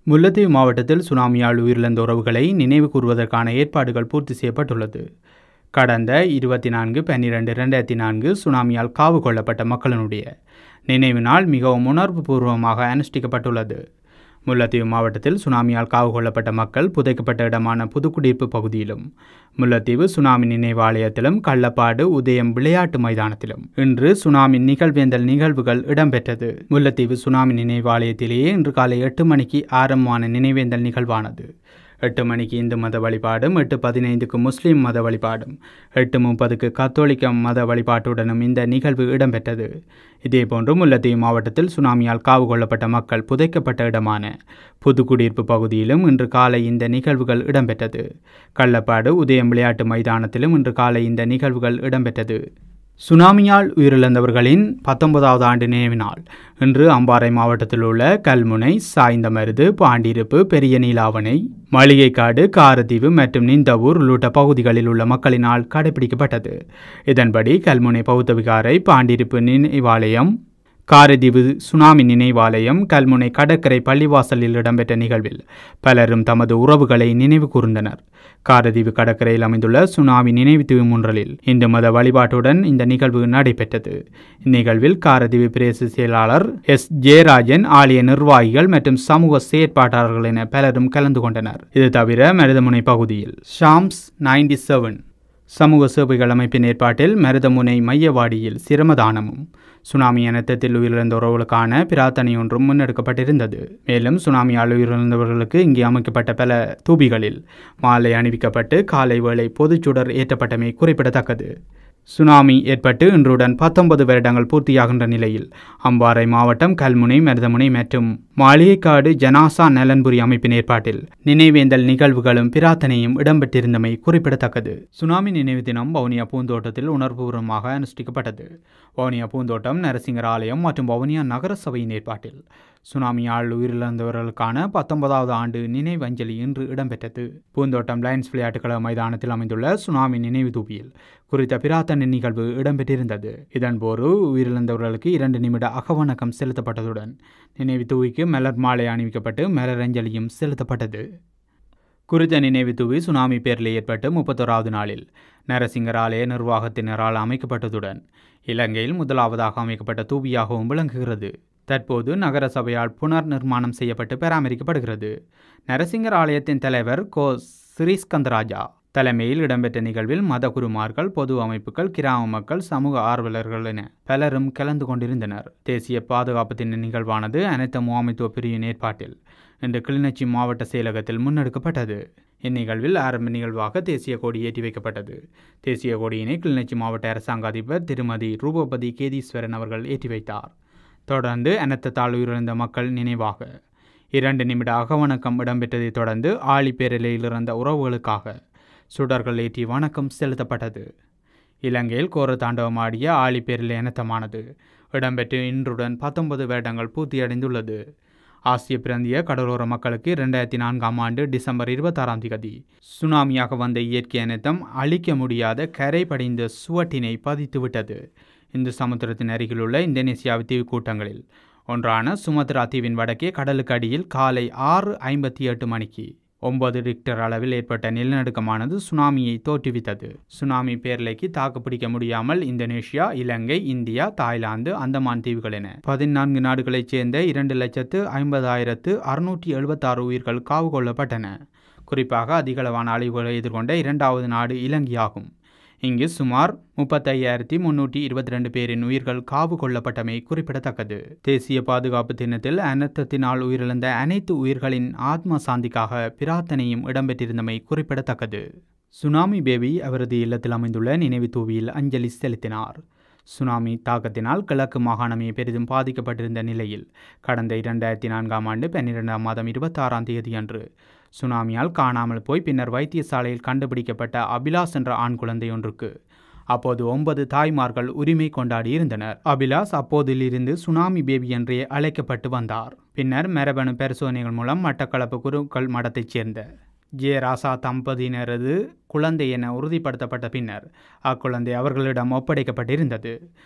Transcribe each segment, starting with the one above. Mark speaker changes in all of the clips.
Speaker 1: முல்லைத்தீவு மாவட்டத்தில் சுனாமியால் உயிரிழந்த உறவுகளை நினைவு கூறுவதற்கான ஏற்பாடுகள் பூர்த்தி செய்யப்பட்டுள்ளது கடந்த இருபத்தி நான்கு பன்னிரெண்டு ரெண்டாயிரத்தி நான்கு சுனாமியால் காவு கொள்ளப்பட்ட மக்களினுடைய நினைவு நாள் மிகவும் உணர்வுபூர்வமாக அனுஷ்டிக்கப்பட்டுள்ளது முல்லைத்தீவு மாவட்டத்தில் சுனாமியால் காவு கொள்ளப்பட்ட மக்கள் புதைக்கப்பட்ட இடமான புதுக்குடியிருப்பு பகுதியிலும் முல்லைத்தீவு சுனாமி நினைவாலயத்திலும் கள்ளப்பாடு உதயம் விளையாட்டு மைதானத்திலும் இன்று சுனாமி நிகழ்வேந்தல் நிகழ்வுகள் இடம்பெற்றது முல்லைத்தீவு சுனாமி நினைவாலயத்திலேயே இன்று காலை எட்டு மணிக்கு ஆரம்பமான நினைவேந்தல் நிகழ்வானது எட்டு மணிக்கு இந்து மத வழிபாடும் எட்டு பதினைந்துக்கு முஸ்லீம் மத வழிபாடும் எட்டு முப்பதுக்கு கத்தோலிக்க மத வழிபாட்டுடனும் இந்த நிகழ்வு இடம்பெற்றது இதேபோன்று முல்லைத்தீவு மாவட்டத்தில் சுனாமியால் காவு கொள்ளப்பட்ட மக்கள் புதைக்கப்பட்ட இடமான புதுக்குடியிருப்பு பகுதியிலும் இன்று காலை இந்த நிகழ்வுகள் இடம்பெற்றது கள்ளப்பாடு உதயம் விளையாட்டு மைதானத்திலும் இன்று காலை இந்த நிகழ்வுகள் இடம்பெற்றது சுனாமியால் உயிரிழந்தவர்களின் பத்தொன்பதாவது ஆண்டு நினைவு நாள் இன்று அம்பாறை மாவட்டத்தில் உள்ள கல்முனை சாய்ந்தமருது பாண்டிருப்பு பெரிய நீலாவணை மளிகைக்காடு காரத்தீவு மற்றும் நிந்தவூர் உள்ளிட்ட பகுதிகளில் உள்ள மக்களினால் கடைபிடிக்கப்பட்டது இதன்படி கல்முனை பௌத்த விகாரை பாண்டிருப்பு நினைவாலயம் காரதீவு சுனாமி நினைவாலயம் கல்முனை கடற்கரை பள்ளிவாசலில் இடம்பெற்ற நிகழ்வில் பலரும் தமது உறவுகளை நினைவு கூர்ந்தனர் காரதீவு கடற்கரையில் அமைந்துள்ள சுனாமி நினைவு தீவு முன்றலில் இந்து மத வழிபாட்டுடன் இந்த நிகழ்வு நடைபெற்றது இந்நிகழ்வில் காரதீவு பிரேச செயலாளர் எஸ் ஜெயராஜன் ஆலய நிர்வாகிகள் மற்றும் சமூக செயற்பாட்டாளர்கள் என பலரும் கலந்து கொண்டனர் இது தவிர மருதமுனை பகுதியில் ஷாம்ஸ் நைன்டி செவன் சமூக சேவைகள் அமைப்பின் ஏற்பாட்டில் மருதமுனை மையவாடியில் சிரமதானமும் சுனாமி அனர்த்தத்தில் உயிரிழந்த உறவுகளுக்கான பிரார்த்தனை ஒன்றும் முன்னெடுக்கப்பட்டிருந்தது மேலும் சுனாமியால் உயிரிழந்தவர்களுக்கு இங்கே அமைக்கப்பட்ட பல தூபிகளில் மாலை அணிவிக்கப்பட்டு காலை வேளை பொதுச்சுடர் ஏற்றப்பட்டமை குறிப்பிடத்தக்கது சுனாமி ஏற்பட்டு இன்றுடன் பத்தொன்பது வருடங்கள் பூர்த்தியாகின்ற நிலையில் அம்பாறை மாவட்டம் கல்முனை மருதமுனை மற்றும் மாளிகைக்காடு ஜனாசா நலன்புரி அமைப்பின் ஏற்பாட்டில் நினைவேந்தல் நிகழ்வுகளும் பிரார்த்தனையும் இடம்பெற்றிருந்தமை குறிப்பிடத்தக்கது சுனாமி நினைவு தினம் வவுனியா பூந்தோட்டத்தில் உணர்வுபூர்வமாக அனுஷ்டிக்கப்பட்டது வவுனியா பூந்தோட்டம் நரசிங்கர் ஆலயம் மற்றும் வவுனியா நகர சபையின் ஏற்பாட்டில் சுனாமியால் உயிரிழந்தவர்களுக்கான பத்தொன்பதாவது ஆண்டு நினைவஞ்சலி இன்று இடம்பெற்றது பூந்தோட்டம் லயன்ஸ் விளையாட்டுக்கள மைதானத்தில் அமைந்துள்ள சுனாமி நினைவு தூபியில் குறித்த பிரார்த்தனை நிகழ்வு இடம்பெற்றிருந்தது இதன்போது உயிரிழந்தவர்களுக்கு இரண்டு நிமிட அகவணக்கம் செலுத்தப்பட்டதுடன் நினைவு தூவிக்கு மலர் மாலை அணிவிக்கப்பட்டு மலரஞ்சலியும் செலுத்தப்பட்டது குறித்த நினைவு தூவி சுனாமி பேரில் ஏற்பட்டு முப்பத்தோராவது நாளில் நரசிங்கர் ஆலய நிர்வாகத்தினரால் அமைக்கப்பட்டதுடன் இலங்கையில் முதலாவதாக அமைக்கப்பட்ட தூபியாகவும் விளங்குகிறது தற்போது நகர சபையால் புனர் நிர்மாணம் செய்யப்பட்டு பராமரிக்கப்படுகிறது நரசிங்கர் ஆலயத்தின் தலைவர் கோ ஸ்ரீஸ்கந்தராஜா தலைமையில் இடம்பெற்ற நிகழ்வில் மதகுருமார்கள் பொது அமைப்புகள் கிராம மக்கள் சமூக ஆர்வலர்கள் என பலரும் கலந்து கொண்டிருந்தனர் தேசிய பாதுகாப்பு தின நிகழ்வானது அனைத்து முகாமைத்துவ பிரிவின் ஏற்பாட்டில் இன்று கிளிநொச்சி மாவட்ட செயலகத்தில் முன்னெடுக்கப்பட்டது இந்நிகழ்வில் ஆரம்ப நிகழ்வாக தேசிய கொடி ஏற்றி வைக்கப்பட்டது தேசிய கொடியினை கிளிநொச்சி மாவட்ட அரசாங்க அதிபர் திருமதி ரூபபதி கேதீஸ்வரன் அவர்கள் ஏற்றி வைத்தார் தொடர்ந்து அனர்த்தத்தால் உயிரிழந்த மக்கள் நினைவாக இரண்டு நிமிட அகவணக்கம் இடம்பெற்றதைத் தொடர்ந்து ஆழிப்பேரலையில் இறந்த உறவுகளுக்காக சுடர்கள் ஏற்றி வணக்கம் செலுத்தப்பட்டது இலங்கையில் கோர தாண்டவமாடிய ஆழிப்பேரலை அனர்த்தமானது இடம்பெற்று இன்றுடன் பத்தொன்பது வருடங்கள் பூர்த்தியடைந்துள்ளது ஆசிய பிராந்திய கடலோர மக்களுக்கு இரண்டாயிரத்தி நான்காம் ஆண்டு டிசம்பர் இருபத்தாறாம் தேதி சுனாமியாக வந்த இயற்கை அனர்த்தம் அழிக்க முடியாத கரை படிந்த சுவட்டினை பதித்துவிட்டது இந்து சமுத்திரத்தின் அருகிலுள்ள இந்தோனேசியாவு தீவு கூட்டங்களில் ஒன்றான சுமத்ரா தீவின் வடக்கே கடலுக்கு அடியில் காலை ஆறு ஐம்பத்தி எட்டு மணிக்கு ஒன்பது ரிக்டர் அளவில் ஏற்பட்ட நிலநடுக்கமானது சுனாமியை தோற்றுவித்தது சுனாமி பேரலைக்கு தாக்குப்பிடிக்க முடியாமல் Indonesia Ilangai India Thailand Andaman தீவுகள் என பதினான்கு நாடுகளைச் சேர்ந்த இரண்டு லட்சத்து ஐம்பதாயிரத்து அறுநூற்றி எழுபத்தாறு உயிர்கள் காவு கொள்ளப்பட்டன குறிப்பாக அதிகளவான அழிவுகளை எதிர்கொண்ட இரண்டாவது நாடு இலங்கையாகும் இங்கு சுமார் முப்பத்தையாயிரத்தி முன்னூற்றி இருபத்தி ரெண்டு பேரின் உயிர்கள் காவு கொள்ளப்பட்டமை குறிப்பிடத்தக்கது தேசிய பாதுகாப்பு தினத்தில் அனர்த்தத்தினால் உயிரிழந்த அனைத்து உயிர்களின் ஆத்ம சாந்திக்காக பிரார்த்தனையும் இடம்பெற்றிருந்தமை குறிப்பிடத்தக்கது சுனாமி பேபி அவரது இல்லத்தில் அமைந்துள்ள நினைவு தூவியில் அஞ்சலி செலுத்தினார் சுனாமி தாக்கத்தினால் கிழக்கு மாகாணமே பெரிதும் பாதிக்கப்பட்டிருந்த நிலையில் கடந்த இரண்டாயிரத்தி நான்காம் ஆண்டு பன்னிரெண்டாம் மாதம் இருபத்தாறாம் தேதி அன்று சுனாமியால் காணாமல் போய் பின்னர் வைத்தியசாலையில் கண்டுபிடிக்கப்பட்ட அபிலாஸ் என்ற ஆண் குழந்தை ஒன்றுக்கு அப்போது ஒன்பது தாய்மார்கள் உரிமை கொண்டாடி இருந்தனர் அபிலாஸ் அப்போதிலிருந்து சுனாமி பேபி என்றே அழைக்கப்பட்டு வந்தார் பின்னர் மரபணு பரிசோதனைகள் மூலம் மட்டக்களப்பு குருக்கள் மடத்தைச் சேர்ந்த ஜே ராசா தம்பதியினரது குழந்தை என உறுதிப்படுத்தப்பட்ட பின்னர் அக்குழந்தை அவர்களிடம் ஒப்படைக்கப்பட்டிருந்தது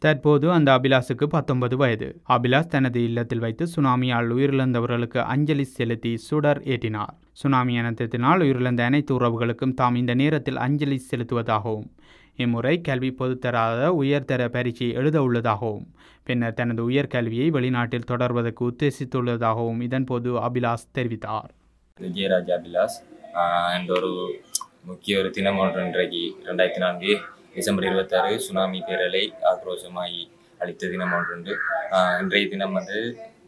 Speaker 1: தற்போது அந்த அபிலாஷுக்கு பத்தொன்பது வயது அபிலாஷ் தனது இல்லத்தில் வைத்து சுனாமியால் உயிரிழந்தவர்களுக்கு அஞ்சலி செலுத்தி சுடர் ஏற்றினார் சுனாமி அனர்த்தத்தினால் உயிரிழந்த அனைத்து உறவுகளுக்கும் தாம் இந்த நேரத்தில் அஞ்சலி செலுத்துவதாகவும் இம்முறை கல்வி பொதுத்தராத உயர்தர பரீட்சை எழுத உள்ளதாகவும் பின்னர் தனது உயர்கல்வியை வெளிநாட்டில் தொடர்வதற்கு உத்தேசித்துள்ளதாகவும் இதன்போது அபிலாஷ் தெரிவித்தார்
Speaker 2: விஜயராஜ் அபிலாஷ் அண்ட் ஒரு முக்கிய ஒரு தினம் ஒன்று இன்றைக்கு ரெண்டாயிரத்தி நான்கு டிசம்பர் இருபத்தாறு சுனாமி பேரலை ஆக்ரோஷமாகி அளித்த தினம் ஒன்றுண்டு ஆஹ் இன்றைய தினம் வந்து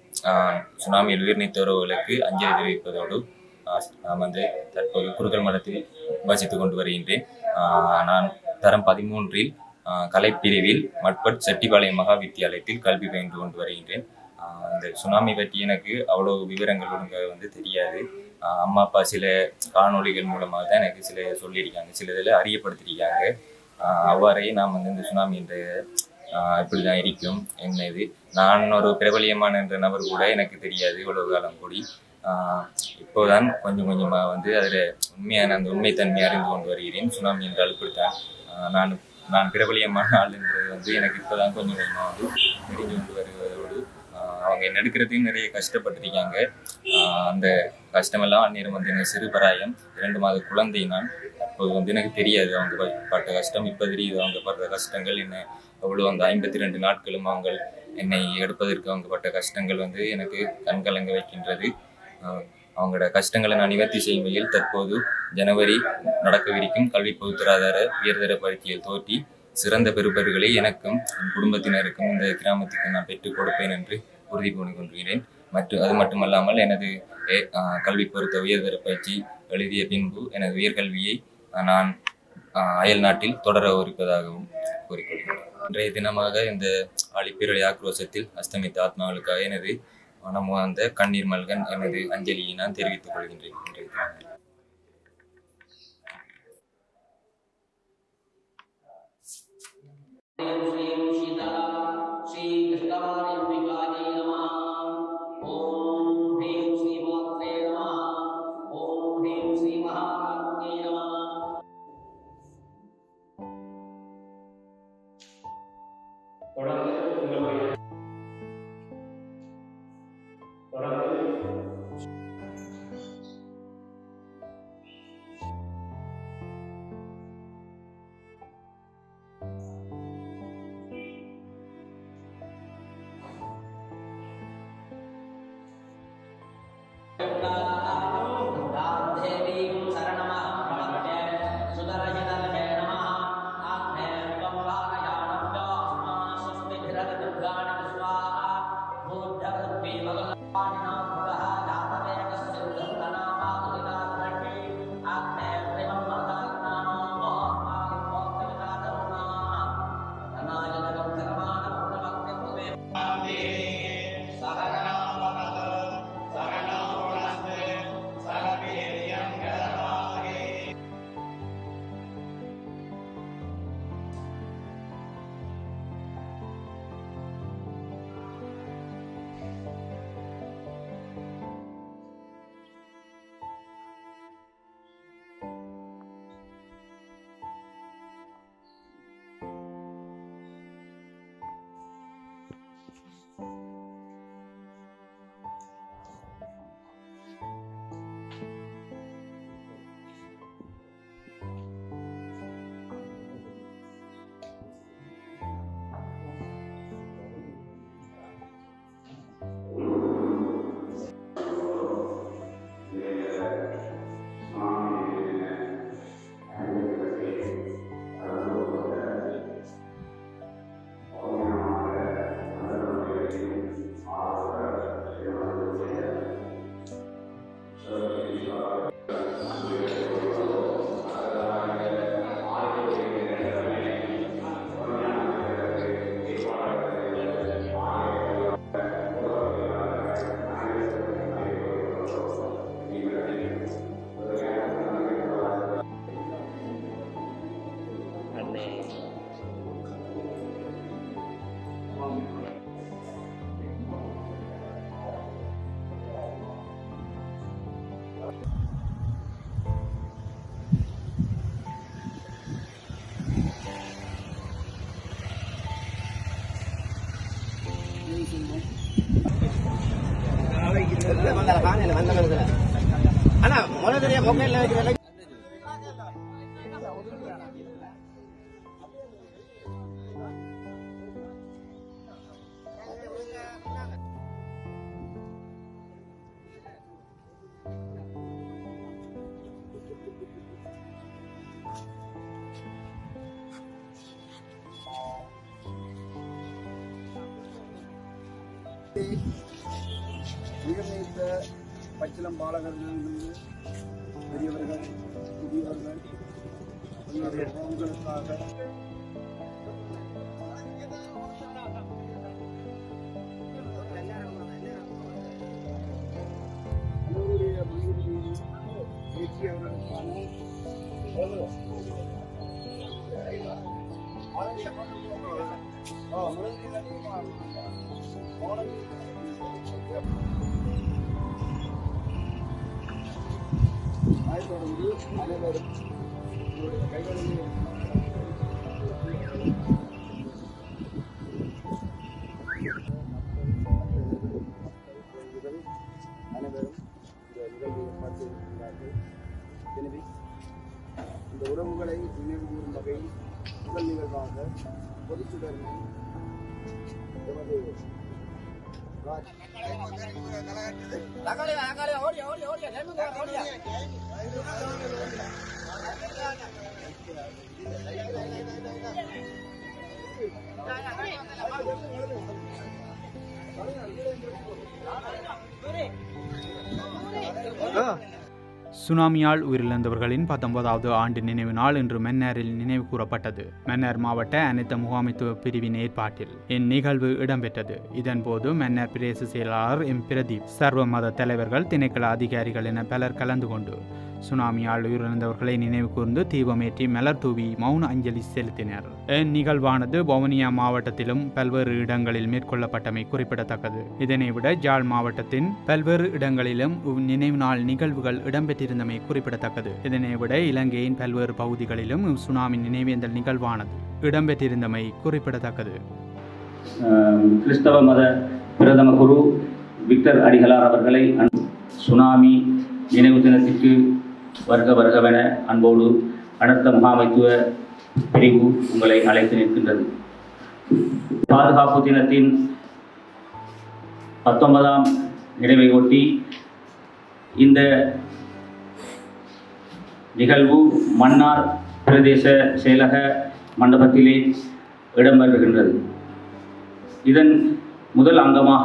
Speaker 2: ஆஹ் சுனாமியில் உயிர் நீத்தவர்களுக்கு அஞ்சலி தெரிவிப்பதோடு ஆஹ் நான் வந்து தற்போது குறுகல் மடத்தில் வசித்துக் கொண்டு வருகின்றேன் ஆஹ் நான் தரம் பதிமூன்றில் ஆஹ் கலைப்பிரிவில் மட்பட் செட்டிப்பாளையம் மகா வித்தியாலயத்தில் கல்வி பயின்று கொண்டு வருகின்றேன் ஆஹ் இந்த சுனாமி பற்றி எனக்கு அவ்வளோ விவரங்கள் ஒழுங்காக வந்து தெரியாது ஆஹ் அம்மா அப்பா சில காணொளிகள் மூலமாக தான் எனக்கு சில சொல்லியிருக்காங்க சில இதில் அறியப்படுத்தியிருக்காங்க ஆஹ் அவ்வாறே நாம் வந்து இந்த சுனாமி என்ற ஆஹ் இப்படி தான் இருக்கும் என்ன இது நான் ஒரு பிரபலியமான என்ற நபர் கூட எனக்கு தெரியாது இவ்வளவு காலம் கூடி ஆஹ் இப்போதான் கொஞ்சம் கொஞ்சமாக வந்து அதில் உண்மையான அந்த உண்மைத்தன்மை அறிந்து கொண்டு வருகிறேன் சுனாமி என்றால் இப்படித்தான் ஆஹ் நான் நான் பிரபலியமான ஆளுன்றது வந்து எனக்கு இப்போதான் கொஞ்சம் கொஞ்சமாக வந்து தெரிஞ்சு கொண்டு வருவதோடு ஆஹ் அவங்க என்ன எடுக்கிறதையும் நிறைய கஷ்டப்பட்டிருக்காங்க ஆஹ் அந்த கஷ்டமெல்லாம் அந்நேரம் வந்து எனக்கு சிறுபராயம் இரண்டு மாத குழந்தை நான் அப்போது வந்து எனக்கு தெரியாது அவங்க ப- பட்ட கஷ்டம் இப்போ தெரியுது அவங்க படுற கஷ்டங்கள் என்ன அவ்வளோ அந்த ஐம்பத்தி ரெண்டு நாட்களும் அவங்க என்னை எடுப்பதற்கு அவங்க பட்ட கஷ்டங்கள் வந்து எனக்கு கண்கலங்க வைக்கின்றது ஆஹ் அவங்களோட கஷ்டங்களை நான் நிவர்த்தி செய்யும் வகையில் தற்போது ஜனவரி நடக்கவிருக்கும் கல்வி பொதுத்தராதார உயர்தர பரீட்சையில் தோற்றி சிறந்த பெறுபர்களை எனக்கும் என் குடும்பத்தினருக்கும் இந்த கிராமத்துக்கு நான் பெற்றுக் கொடுப்பேன் என்று உறுதி பூண்டு கொள்கிறேன் மற்றும் அது மட்டுமல்லாமல் எனது ஏ- ஆஹ் கல்வி பொறுத்த உயர்தர பயிற்சி எழுதிய பின்பு எனது உயர்கல்வியை ஆஹ் நான் ஆஹ் அயல் நாட்டில் தொடர இருப்பதாகவும் கூறிக்கொள்கிறேன் இன்றைய தினமாக இந்த ஆழிப்பேரொழி ஆக்ரோஷத்தில் அஸ்தமித்த ஆத்மாவுக்காக எனது மனம் அந்த கண்ணீர் மல்கன் எனது அஞ்சலியை நான் தெரிவித்துக் கொள்கின்றேன் இன்றைய தினம்
Speaker 3: श्रीं सीता श्रीकृष्णवार्यम्बिकायै नमः ॐ ह्रीं श्रीमात्रे नमः ॐ ह्रीं श्रीमहाराज्ञै नमः देवीं शरणमहं प्रपद्ये सुदर्शनर्षे नमः आग्ने त्वं वाहयानभ्यो स्वस्तिभिरदुर्गाणि स्वाहा भूर्धवृत्ति भगवानिनो भुवः जातवेगस्य उदन्तनामातुलितादृष्टि आग्ने त्रिमं मदाग्नानो मोहमागं मोक्तविदा तरुणाः धनायजगं धर्माणं प्रवक्तिं तुमे सहना भवतु सहना
Speaker 4: அண்ணா முதல் தெரிய மொக்கையில் வைக்கிற
Speaker 5: உயர்நீத்த பச்சிலம் பாலகர்களிலிருந்து பெரியவர்கள் புதியவர்கள் தங்களுடைய உறவுகளுக்காக அவருடைய மனைவி பேச்சு அவர்களுக்கான ஆ, அதைத் தொடர்ந்து அனைவரும் உங்களுடைய கைகளிலே அனைவரும் இந்த நிகழ்வை பார்த்திருக்கிறார்கள் எனவே இந்த உறவுகளை நினைவு கூறும் வகையில் முதல் நிகழ்வாக பொதுச்சுடர்மை எமது ராஜ்
Speaker 1: சுனாமியால் உயிரிழந்தவர்களின் பத்தொன்பதாவது ஆண்டு நினைவு நாள் இன்று மென்னாரில் நினைவு கூறப்பட்டது மன்னார் மாவட்ட அனைத்து முகாமைத்துவ பிரிவின் ஏற்பாட்டில் இந்நிகழ்வு இடம்பெற்றது இதன்போது மன்னார் பிரதேச செயலாளர் எம் பிரதீப் சர்வ மத தலைவர்கள் திணைக்கள அதிகாரிகள் என பலர் கலந்து கொண்டு சுனாமியால் உயிரிழந்தவர்களை நினைவு கூர்ந்து தீபமேற்றி மலர் தூவி மௌன அஞ்சலி செலுத்தினர் இந்நிகழ்வானது வவுனியா மாவட்டத்திலும் பல்வேறு இடங்களில் மேற்கொள்ளப்பட்டமை குறிப்பிடத்தக்கது இதனை விட ஜாழ் மாவட்டத்தின் பல்வேறு இடங்களிலும் இவ் நினைவு நாள் நிகழ்வுகள் இடம்பெற்றிருந்தமை குறிப்பிடத்தக்கது இதனை விட இலங்கையின் பல்வேறு பகுதிகளிலும் இவ் சுனாமி நினைவேந்தல் நிகழ்வானது இடம்பெற்றிருந்தமை குறிப்பிடத்தக்கது
Speaker 6: அஹ் கிறிஸ்தவ மத பிரதம குரு விக்டர் அடிகளார் அவர்களை அன்- சுனாமி நினைவு தினத்திற்கு வருக வருகவென அன்போடு அனர்த்த முகாமைத்துவ பிரிவு உங்களை அழைத்து நிற்கின்றது பாதுகாப்பு தினத்தின் பத்தொன்பதாம் நிறைவை ஒட்டி இந்த நிகழ்வு மன்னார் பிரதேச செயலக மண்டபத்திலே இடம்பெறுகின்றது இதன் முதல் அங்கமாக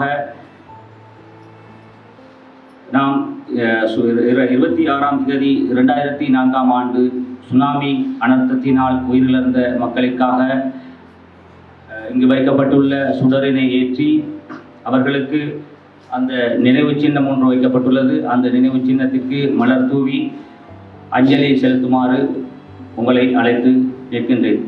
Speaker 6: நாம் அஹ், சு- இரு- இருபத்தி ஆறாம் தேதி இரண்டாயிரத்தி நான்காம் ஆண்டு சுனாமி அனர்த்தத்தினால் உயிரிழந்த மக்களுக்காக அஹ், இங்கு வைக்கப்பட்டுள்ள சுடரினை ஏற்றி அவர்களுக்கு அந்த நினைவு சின்னம் ஒன்று வைக்கப்பட்டுள்ளது அந்த நினைவு சின்னத்திற்கு மலர் தூவி அஞ்சலி செலுத்துமாறு உங்களை அழைத்து நிற்கின்றேன்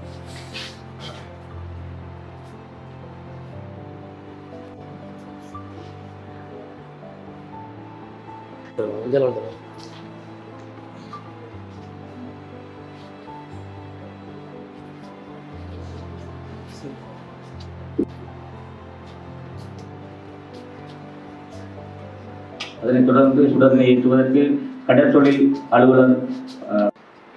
Speaker 6: அதனைத் தொடர்ந்து சுடரினை ஏற்றுவதற்கு கடற்றொழில் அலுவலர் அஹ்,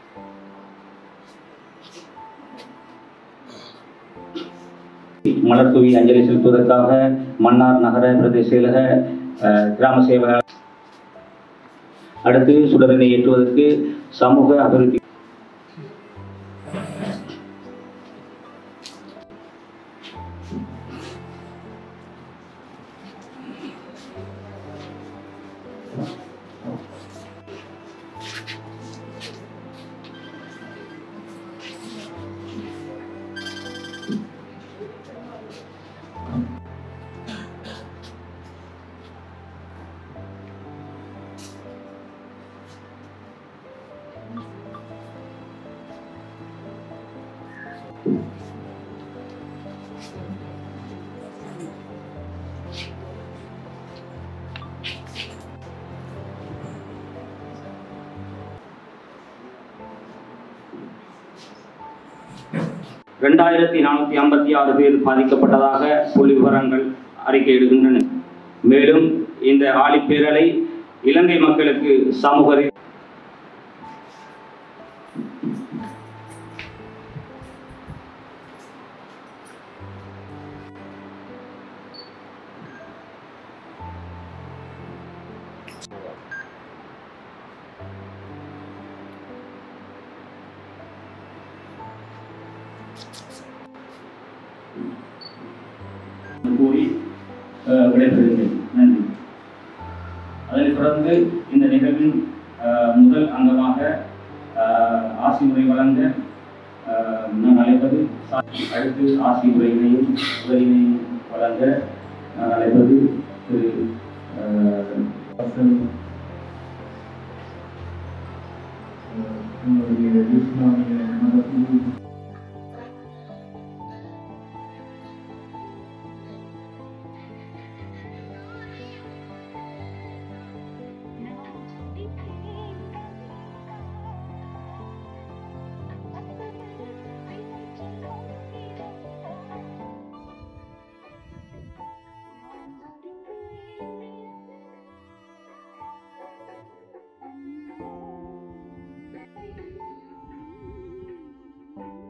Speaker 6: மலர் தூவி அஞ்சலி செலுத்துவதற்காக மன்னார் நகர பிரதேச செயலக அஹ், கிராம சேவகர் அடுத்து சுடரினை ஏற்றுவதற்கு சமூக அபிவிருத்தி ரெண்டாயிரத்தி நானூற்றி ஐம்பத்தி ஆறு பேர் பாதிக்கப்பட்டதாக புள்ளி விவரங்கள் அறிக்கையிடுகின்றன மேலும் இந்த ஆழிப்பேரலை இலங்கை மக்களுக்கு சமூக ரீ- கூறி அஹ், விடைபெறுகிறேன் நன்றி அதனைத் தொடர்ந்து இந்த நிகழ்வின் அஹ், முதல் அங்கமாக அஹ், ஆசி உரை வழங்க அஹ், நான் அழைப்பது சா- அடுத்து ஆசி உரையினையும் உரையினையும் வழங்க நான் அழைப்பது திரு அஹ்,
Speaker 5: நம்முடைய இஸ்லாமிய மதத்தில்
Speaker 7: Thank you.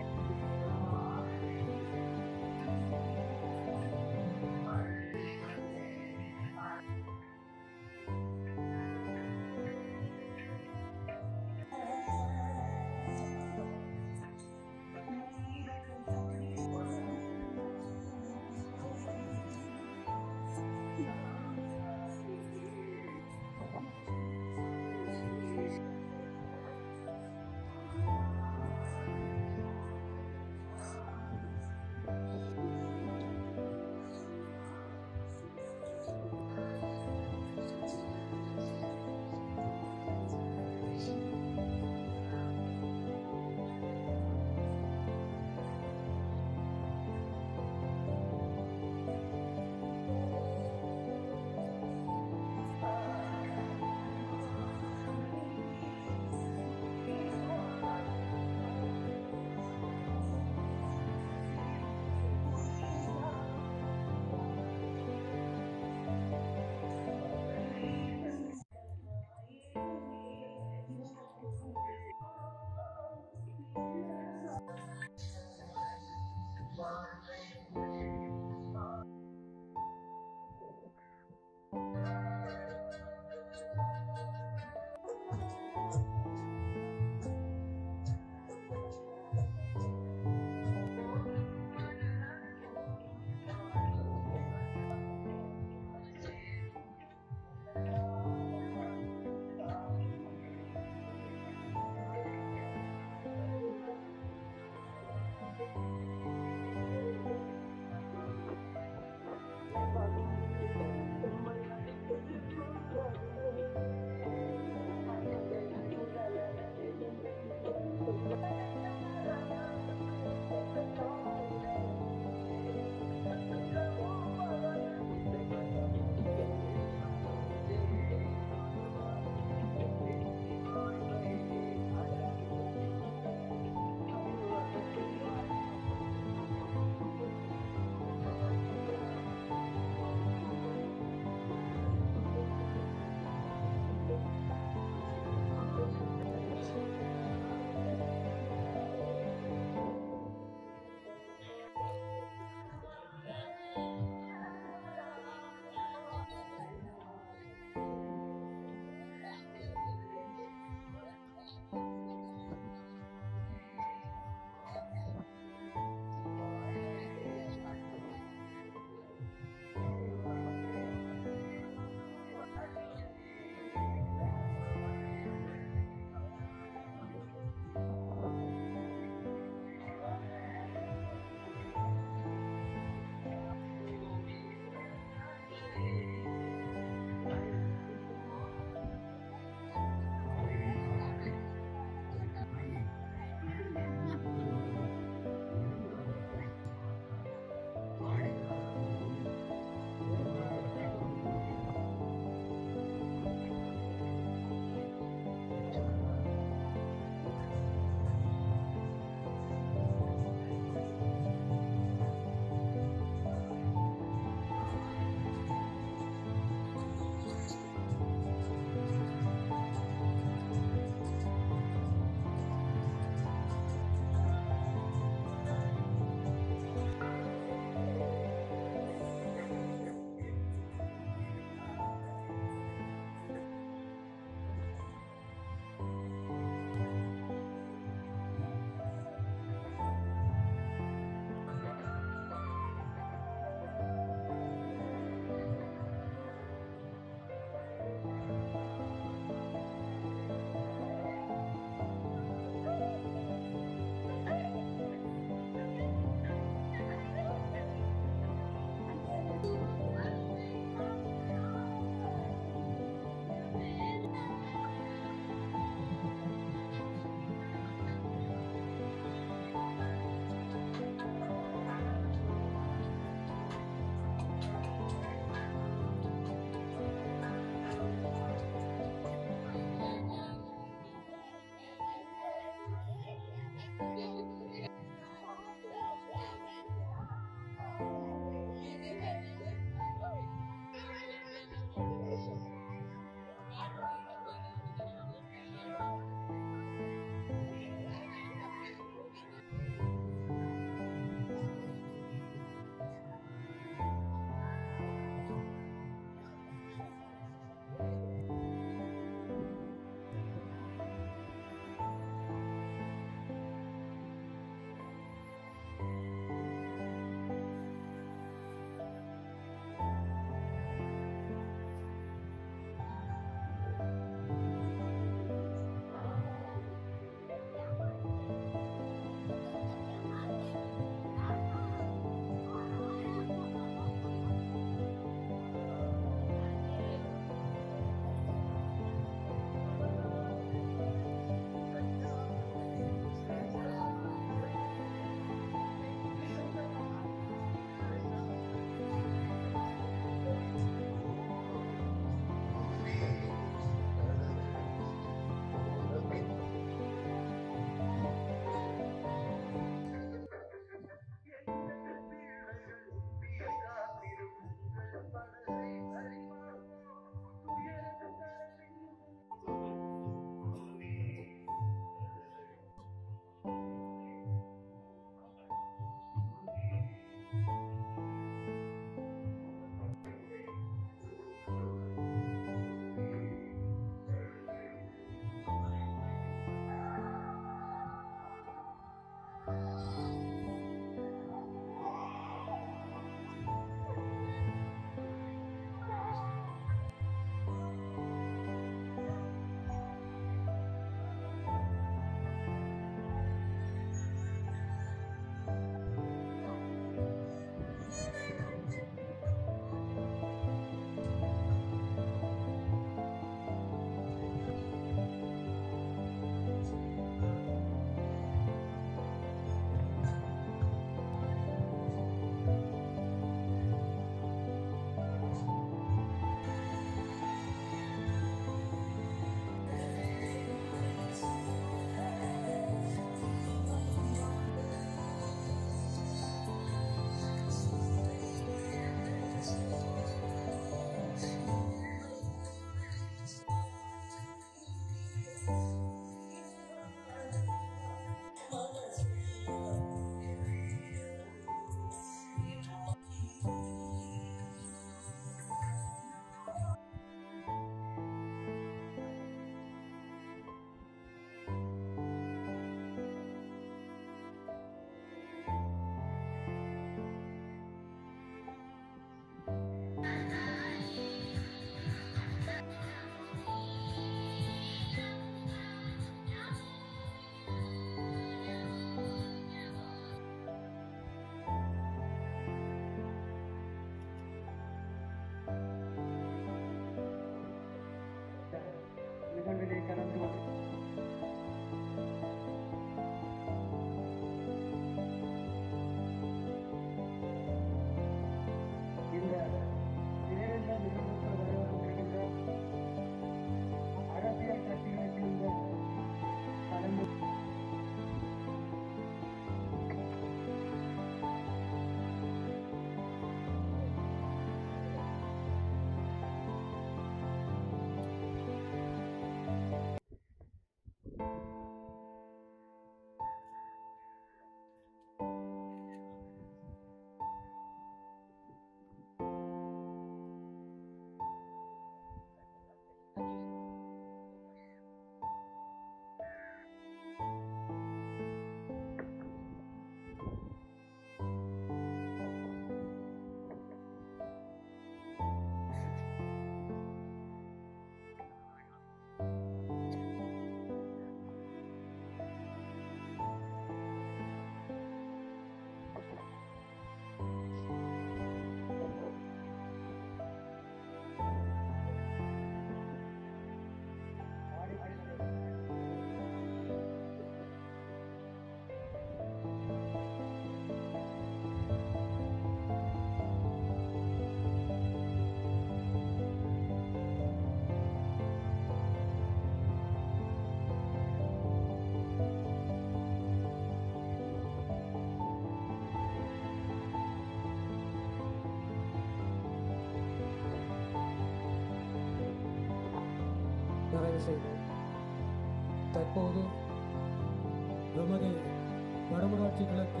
Speaker 7: நிறைவு செய்தோம் தற்போது நமது வடமராட்சி கிழக்கு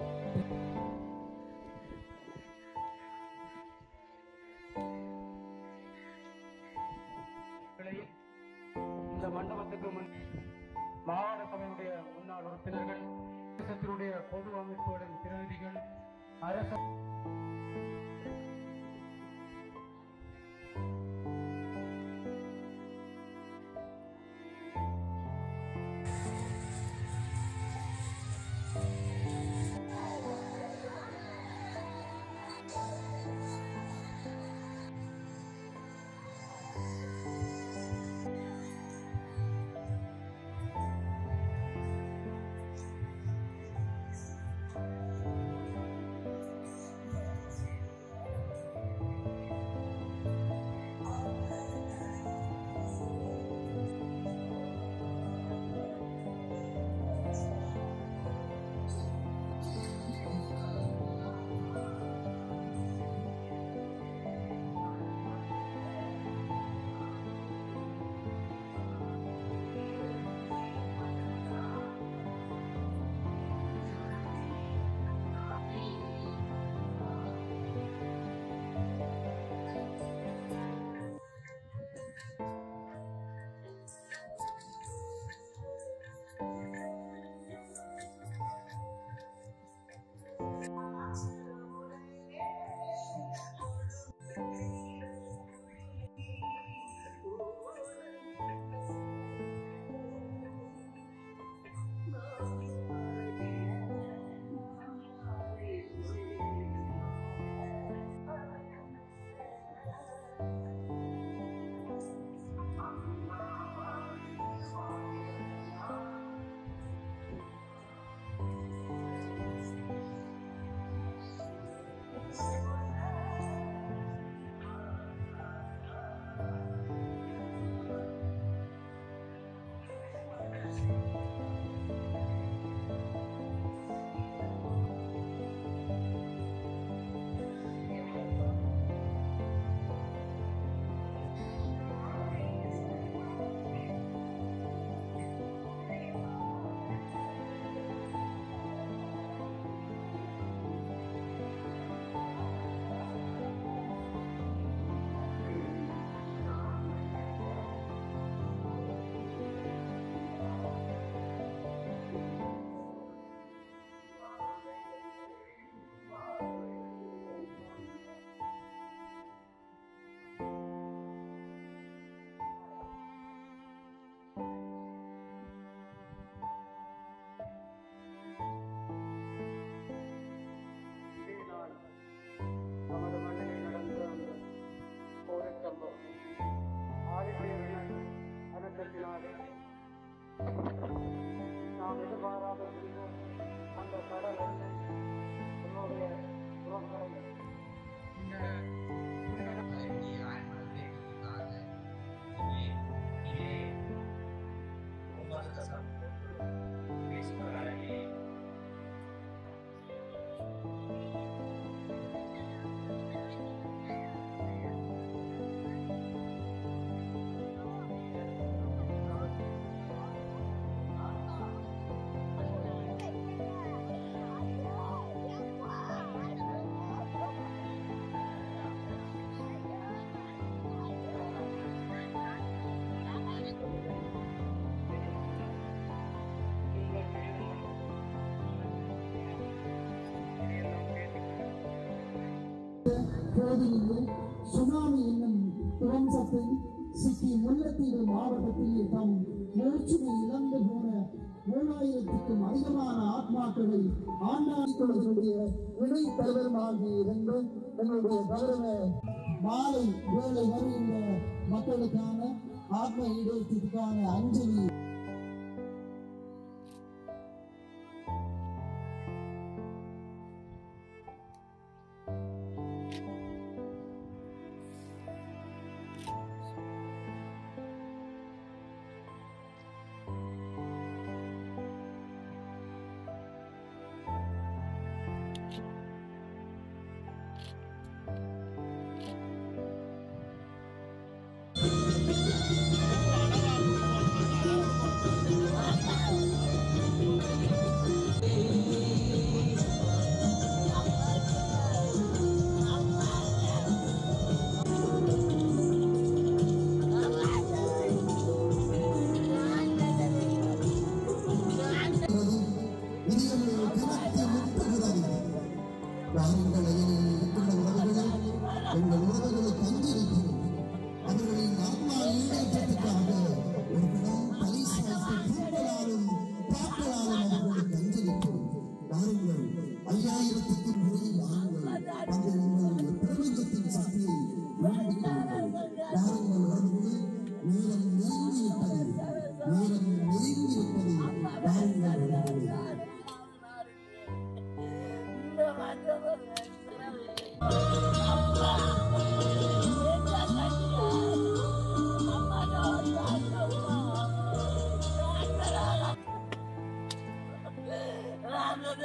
Speaker 7: இந்த மண்டபத்துக்கு முன் மாகாண சபையுடைய முன்னாள் உறுப்பினர்கள் தேசத்தினுடைய பொது அமைப்புகளின் பிரதிநிதிகள் அரசு நமது மண்ணில் நடந்த அந்த போரின் சம்பவம் ஆதித்யர்கள் அனந்தத்தினாலே நாம் எதிர்பாராத இருந்தோம் அந்த கடல் எண்ணெய் என்னுடைய உறவுகளை இந்த
Speaker 8: பகுதியிலே சுனாமி என்னும் துவம்சத்தில் சிக்கி முல்லைத்தீவு மாவட்டத்திலே தாம் மூச்சுமை இழந்து போன மூணாயிரத்துக்கும் அதிகமான ஆத்மாக்களை ஆண்டாண்டுடைய இணை தலைவருமாகி இருந்து எங்களுடைய கௌரவ மாலை வேலை வருகின்ற மக்களுக்கான ஆத்ம ஈடேற்றத்துக்கான அஞ்சலி
Speaker 9: ஆ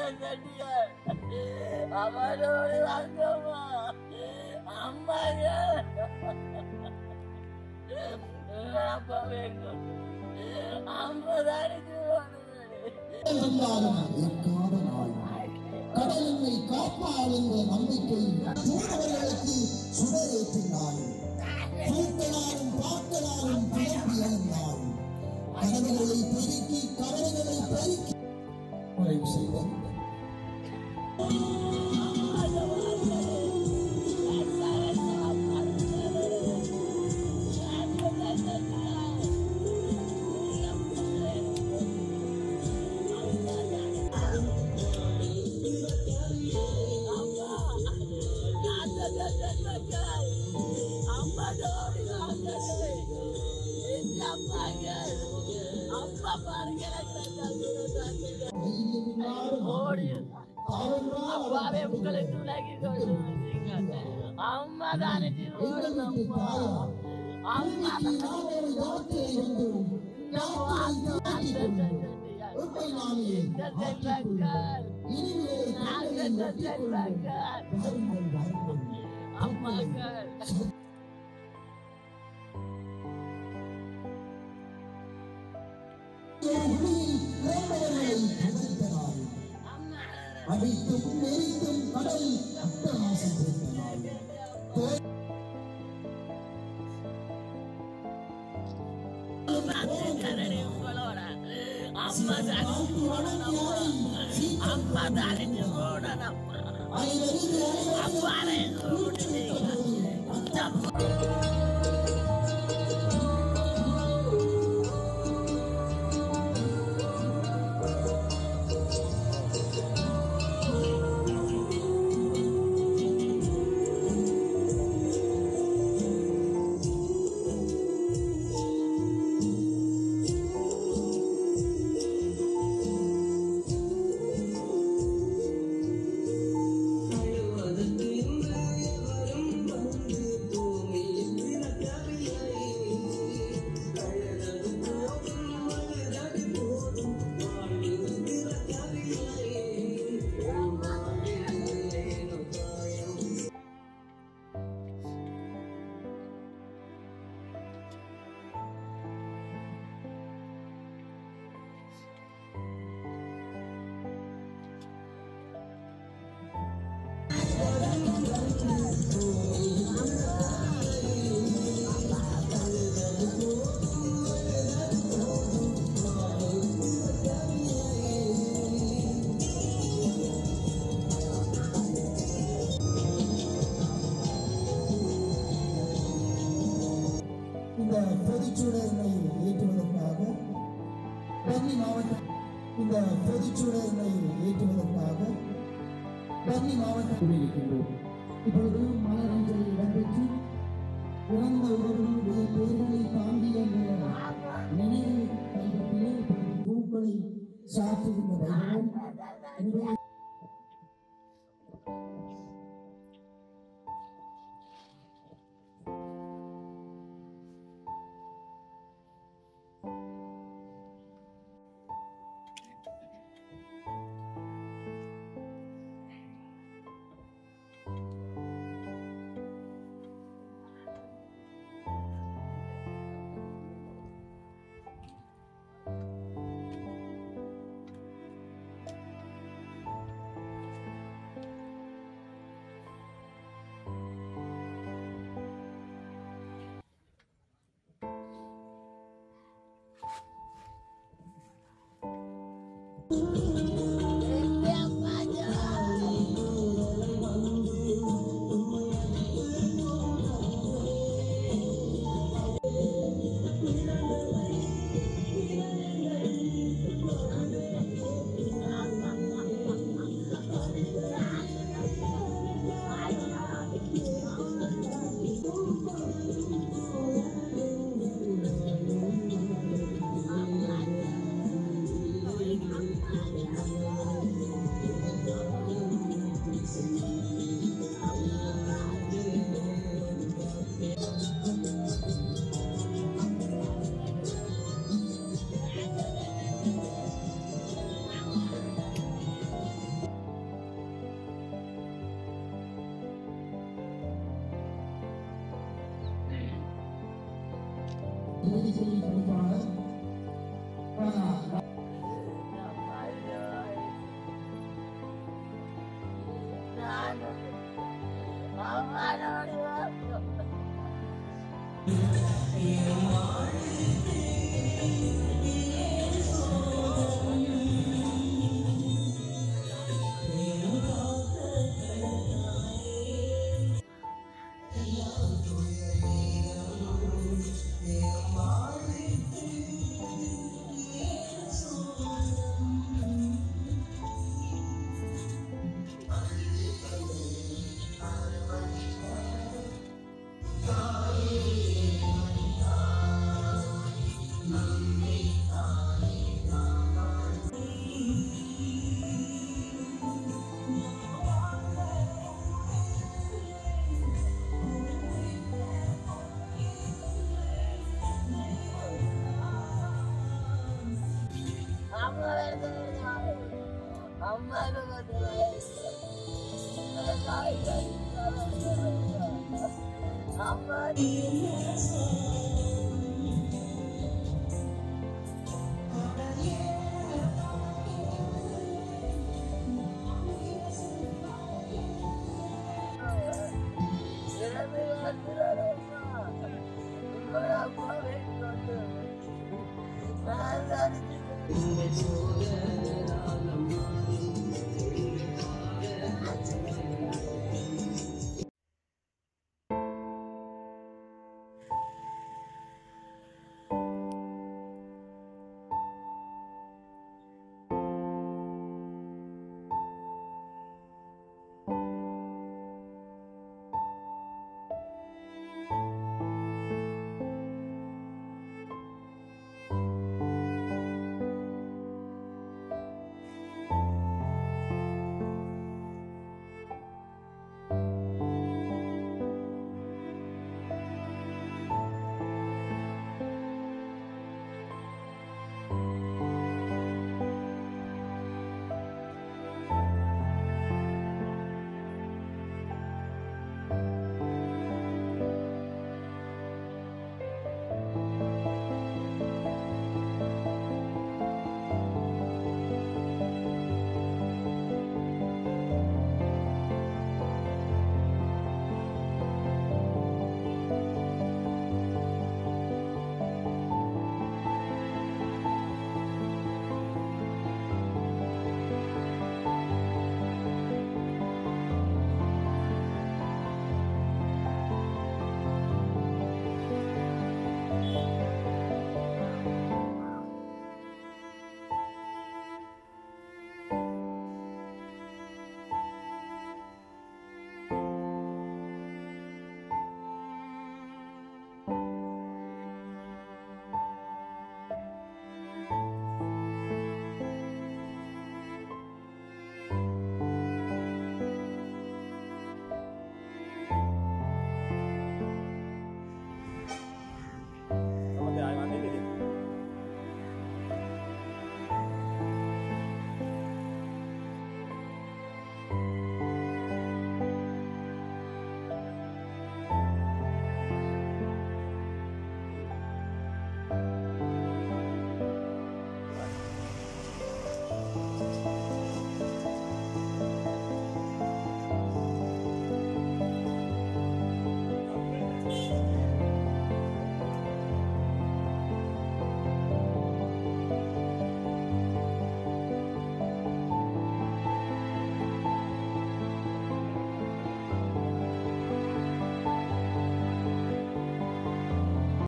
Speaker 3: செட்டியார் அவரோடு வாங்கம்மா அம்மாங்க அப்பா வேண்டும் ஐம்பதாயிரத்து
Speaker 8: இருந்தாலும் இயக்காத நாள் கடலினை காப்பாள் என்ற நம்பிக்கை தூணவர்களுக்கு சுடரேற்றினாள் பூக்களாலும் பாக்களாலும் கிளம்பி எழுந்தாள் கனவுகளை பெருக்கி கவலைகளை பெருக்கி நிறைவு செய்தார்
Speaker 3: அப்பா பாருங்க
Speaker 8: தாவென்றால்
Speaker 3: அப்பாவே உங்களுக்கு விலகி கொண்டு வந்தீங்க. அம்மா தானே திருவோணம் அம்மா. அம்மா
Speaker 8: இன்னைக்கு நாம் ஒரு யாத்திரை வந்தோம் யாத்திரை கொண்டோம் உண்மை நாமே ஆற்றிக்கொள்வோம் இனிமே கண்களை நட்டிக்கொள்வோம் வாருங்கள் வாருங்கள்
Speaker 3: அம்மாக்கள்
Speaker 8: ஒரு குழியில் பிறந்தவர்களை புதைத்தனார் அடித்தும் நெறித்தும் கடல் அட்டகாசம் புரிந்தனார்
Speaker 3: கரணி உங்களோட அம்மா தானே திருவோணம் அம்மா தானே திருவோணம் அப்பாவை கூட்டுனீங்க
Speaker 8: இந்த பொதுச்சூழலை ஏற்றுவதற்காக பன்னி மாவட்டம் இந்த பொதுச்சூழலை ஏற்றுவதற்காக பன்னி மாவட்டம் இருக்கின்றோம் இப்பொழுது மலரஞ்சலி இடம்பெற்று இறந்த உறவுகளுடைய பெயர்களை தாங்கிய இந்த நினைவு கைப்பற்றிலே இப்பொழுது பூக்களை சாற்றுகின்ற வைபவம் எனவே வேடிக்கையை படிப்பாளர்
Speaker 3: Thank you.